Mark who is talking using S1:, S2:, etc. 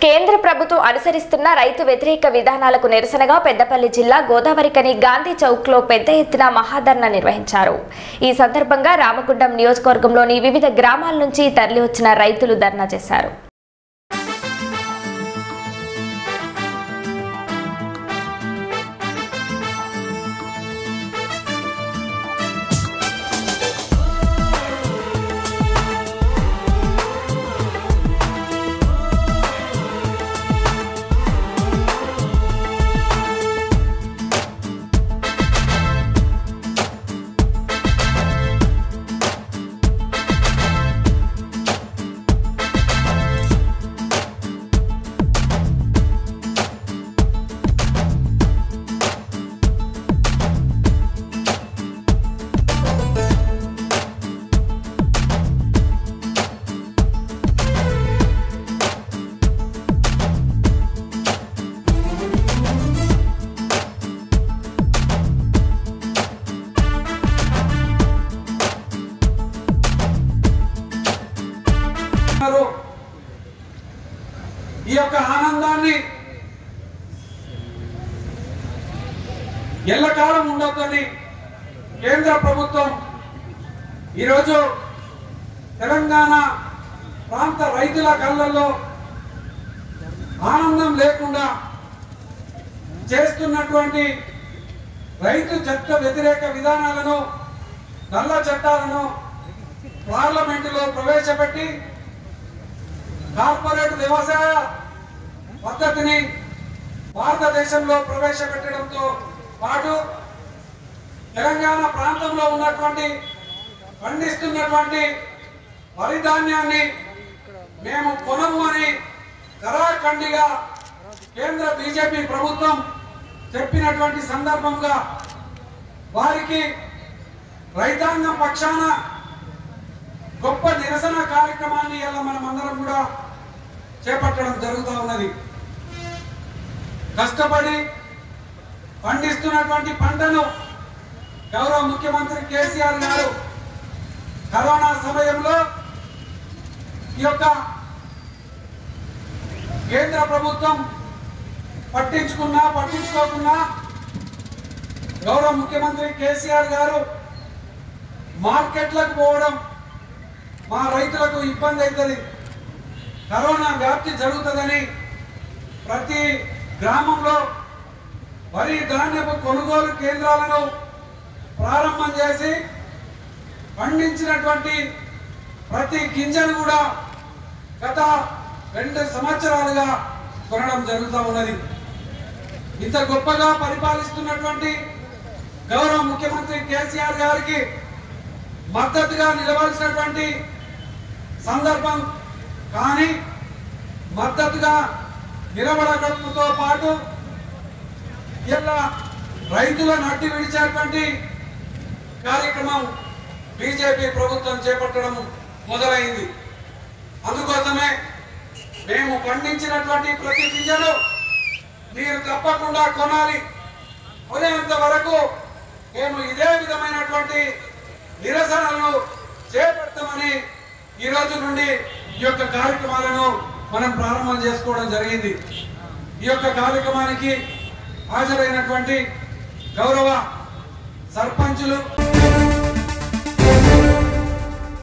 S1: కేంద్ర ప్రభుత్వం అనుసరిస్తున్న రైతు వ్యతిరేక విధానాలకు నిరసనగా పెద్దపల్లి జిల్లా గోదావరికని గాంధీ చౌక్ లో పెద్ద ఎత్తున మహాధర్నా నిర్వహించారు ఈ సందర్భంగా రామగుండం నియోజకవర్గంలోని వివిధ గ్రామాల నుంచి తరలివచ్చిన రైతులు ధర్నా చేశారు
S2: ఉన్నారు. ఈ యొక్క ఆనందాన్ని ఎల్లకాలం ఉండొద్దని కేంద్ర ప్రభుత్వం ఈరోజు తెలంగాణ ప్రాంత రైతుల కళ్ళల్లో ఆనందం లేకుండా చేస్తున్నటువంటి రైతు చట్ట వ్యతిరేక విధానాలను నల్ల చట్టాలను పార్లమెంటులో ప్రవేశపెట్టి కార్పొరేట్ వ్యవసాయ పద్ధతిని భారతదేశంలో ప్రవేశపెట్టడంతో పాటు తెలంగాణ ప్రాంతంలో ఉన్నటువంటి పండిస్తున్నటువంటి వరి ధాన్యాన్ని మేము కొనము అని కరాఖండిగా కేంద్ర బీజేపీ ప్రభుత్వం చెప్పినటువంటి సందర్భంగా వారికి రైతాంగం పక్షాన గొప్ప నిరసన కార్యక్రమాన్ని ఇలా మనం అందరం కూడా చేపట్టడం జరుగుతూ ఉన్నది కష్టపడి పండిస్తున్నటువంటి పంటను గౌరవ ముఖ్యమంత్రి కేసీఆర్ గారు కరోనా సమయంలో ఈ యొక్క కేంద్ర ప్రభుత్వం పట్టించుకున్నా పట్టించుకోకున్నా గౌరవ ముఖ్యమంత్రి కేసీఆర్ గారు మార్కెట్లకు పోవడం మా రైతులకు ఇబ్బంది అవుతుంది కరోనా వ్యాప్తి జరుగుతుందని ప్రతి గ్రామంలో వరి ధాన్యపు కొనుగోలు కేంద్రాలను ప్రారంభం చేసి పండించినటువంటి ప్రతి గింజను కూడా గత రెండు సంవత్సరాలుగా కొనడం జరుగుతూ ఉన్నది ఇంత గొప్పగా పరిపాలిస్తున్నటువంటి గౌరవ ముఖ్యమంత్రి కేసీఆర్ గారికి మద్దతుగా నిలవాల్సినటువంటి సందర్భం కానీ మద్దతుగా నిలబడడంతో పాటు ఇలా రైతుల నడ్డి విడిచేటువంటి కార్యక్రమం బీజేపీ ప్రభుత్వం చేపట్టడం మొదలైంది అందుకోసమే మేము పండించినటువంటి ప్రతి గింజను మీరు తప్పకుండా కొనాలి కొనేంత వరకు మేము ఇదే విధమైనటువంటి నిరసనలు చేపడతామని ఈ రోజు నుండి ఈ యొక్క కార్యక్రమాలను మనం ప్రారంభం చేసుకోవడం జరిగింది ఈ యొక్క కార్యక్రమానికి హాజరైనటువంటి గౌరవ సర్పంచులు